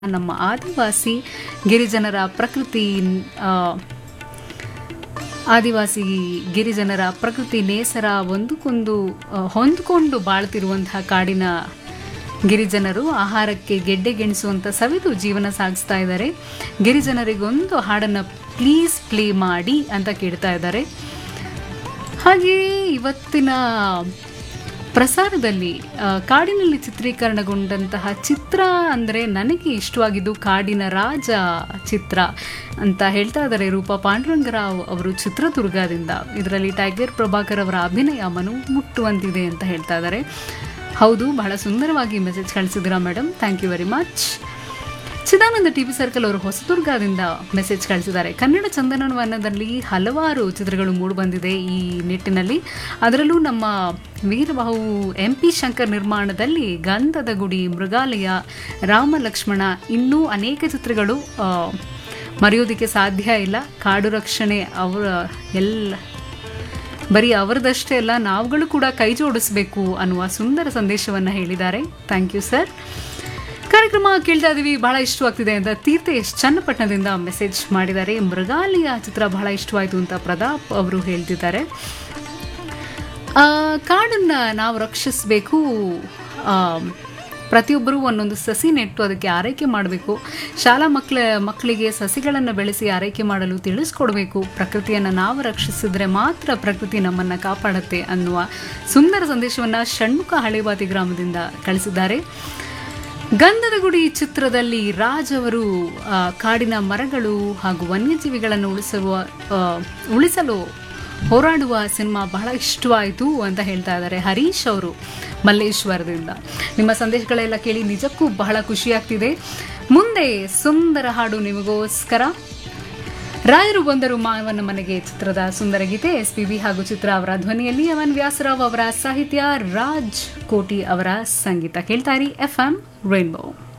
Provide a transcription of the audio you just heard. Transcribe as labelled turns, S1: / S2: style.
S1: ನಮ್ಮ ಆದಿವಾಸಿ ಗಿರಿಜನರ ಪ್ರಕೃತಿ ಆ, ಆದಿವಾಸಿ ಗಿರಿಜನರ ಪ್ರಕೃತಿ ನೇಸರ ಒಂದಕ್ಕೊಂದು ಆ, ಹೊಂದ್ಕೊಂಡು ಬಾಳ್ತಿರುವಂತಹ ಕಾಡಿನ ಗಿರಿಜನರು ಆಹಾರಕ್ಕೆ ಗೆಡ್ಡೆ ಗೆಣಿಸುವಂತ ಸವಿದು ಜೀವನ ಸಾಗಿಸ್ತಾ ಇದ್ದಾರೆ ಗಿರಿಜನರಿಗೊಂದು ಹಾಡನ್ನು ಪ್ಲೀಸ್ ಪ್ಲೇ ಮಾಡಿ ಅಂತ ಕೇಳ್ತಾ ಇದ್ದಾರೆ ಹಾಗೆಯೇ ಇವತ್ತಿನ ಪ್ರಸಾರದಲ್ಲಿ ಆ, ಕಾಡಿನಲ್ಲಿ ಚಿತ್ರೀಕರಣಗೊಂಡಂತಹ ಚಿತ್ರ ಅಂದರೆ ನನಗೆ ಇಷ್ಟವಾಗಿದ್ದು ಕಾಡಿನ ರಾಜ ಚಿತ್ರ ಅಂತ ಹೇಳ್ತಾ ಇದ್ದಾರೆ ರೂಪಾ ಪಾಂಡುರಂಗರಾವ್ ಅವರು ಚಿತ್ರದುರ್ಗದಿಂದ ಇದರಲ್ಲಿ ಟೈಗರ್ ಪ್ರಭಾಕರ್ ಅವರ ಅಭಿನಯ ಮನು ಮುಟ್ಟುವಂತಿದೆ ಅಂತ ಹೇಳ್ತಾ ಇದ್ದಾರೆ ಹೌದು ಬಹಳ ಸುಂದರವಾಗಿ ಮೆಸೇಜ್ ಕಳಿಸಿದ್ದೀರಾ madam thank you very much Chidananda TV circle ಅವರು ಹೊಸದುರ್ಗದಿಂದ ಮೆಸೇಜ್ ಕಳಿಸಿದ್ದಾರೆ ಕನ್ನಡ ಚಂದನವನದಲ್ಲಿ ಹಲವಾರು ಚಿತ್ರಗಳು ಮೂಡಿಬಂದಿದೆ ಈ ನಿಟ್ಟಿನಲ್ಲಿ ಅದರಲ್ಲೂ ನಮ್ಮ ವೀರಬಾಹು ಎಂ ಪಿ ಶಂಕರ್ ನಿರ್ಮಾಣದಲ್ಲಿ ಗಂಧದ ಗುಡಿ ಮೃಗಾಲಯ ರಾಮ ಲಕ್ಷ್ಮಣ ಇನ್ನೂ ಅನೇಕ ಚಿತ್ರಗಳು ಆ, ಮರೆಯೋದಕ್ಕೆ ಸಾಧ್ಯ ಇಲ್ಲ ಕಾಡು ರಕ್ಷಣೆ ಅವರ ಎಲ್ಲ ಬರೀ ಅವರದಷ್ಟೇ ಅಲ್ಲ ನಾವುಗಳು ಕೂಡ ಕೈ ಜೋಡಿಸಬೇಕು ಅನ್ನುವ ಸುಂದರ ಸಂದೇಶವನ್ನು ಹೇಳಿದ್ದಾರೆ ಥ್ಯಾಂಕ್ ಯು ಸರ್ ಕಾರ್ಯಕ್ರಮ ಕೇಳ್ತಾ ಇದೀವಿ ಬಹಳ ಇಷ್ಟವಾಗ್ತಿದೆ ಅಂತ ತೀರ್ಥೇಶ್ ಚನ್ನಪಟ್ಟಣದಿಂದ ಮೆಸೇಜ್ ಮಾಡಿದ್ದಾರೆ ಮೃಗಾಲಯ ಚಿತ್ರ ಬಹಳ ಇಷ್ಟವಾಯಿತು ಅಂತ ಪ್ರತಾಪ್ ಅವರು ಹೇಳ್ತಿದ್ದಾರೆ ಆ, ಕಾಡನ್ನ ನಾವು ರಕ್ಷಿಸಬೇಕು ಪ್ರತಿಯೊಬ್ಬರೂ ಒಂದೊಂದು ಸಸಿ ನೆಟ್ಟು ಅದಕ್ಕೆ ಆರೈಕೆ ಮಾಡಬೇಕು ಶಾಲಾ ಮಕ್ಕಳ ಮಕ್ಕಳಿಗೆ ಸಸಿಗಳನ್ನು ಬೆಳೆಸಿ ಆರೈಕೆ ಮಾಡಲು ತಿಳಿಸ್ಕೊಡ್ಬೇಕು ಪ್ರಕೃತಿಯನ್ನು ನಾವು ರಕ್ಷಿಸಿದ್ರೆ ಮಾತ್ರ ಪ್ರಕೃತಿ ನಮ್ಮನ್ನು ಕಾಪಾಡುತ್ತೆ ಅನ್ನುವ ಸುಂದರ ಸಂದೇಶವನ್ನು ಷಣ್ಮುಖ ಹಳೇಬಾತಿ ಗ್ರಾಮದಿಂದ ಕಳಿಸಿದ್ದಾರೆ ಗಂಧದ ಗುಡಿ ಚಿತ್ರದಲ್ಲಿ ರಾಜ್ ಅವರು ಆ, ಕಾಡಿನ ಮರಗಳು ಹಾಗೂ ವನ್ಯಜೀವಿಗಳನ್ನು ಉಳಿಸುವ ಆ, ಉಳಿಸಲು ಹೋರಾಡುವ ಸಿನಿಮಾ ಬಹಳ ಇಷ್ಟವಾಯಿತು ಅಂತ ಹೇಳ್ತಾ ಇದ್ದಾರೆ ಹರೀಶ್ ಅವರು ಮಲ್ಲೇಶ್ವರದಿಂದ ನಿಮ್ಮ ಸಂದೇಶಗಳೆಲ್ಲ ಕೇಳಿ ನಿಜಕ್ಕೂ ಬಹಳ ಖುಷಿಯಾಗ್ತಿದೆ ಮುಂದೆ ಸುಂದರ ಹಾಡು ನಿಮಗೋಸ್ಕರ ರಾಯರು ಬಂದರು ಮಾವನ ಮನೆಗೆ ಚಿತ್ರದ ಸುಂದರ ಗೀತೆ ಎಸ್ ಪಿ ಬಿ ಹಾಗೂ ಚಿತ್ರ ಅವರ ಧ್ವನಿಯಲ್ಲಿ ಅವನ್ ವ್ಯಾಸರಾವ್ ಅವರ ಸಾಹಿತ್ಯ ರಾಜ್ ಕೋಟಿ ಅವರ ಸಂಗೀತ ಕೇಳ್ತಾರಿ ಎಫ್ ಎಂ ರೈನ್ಬೋ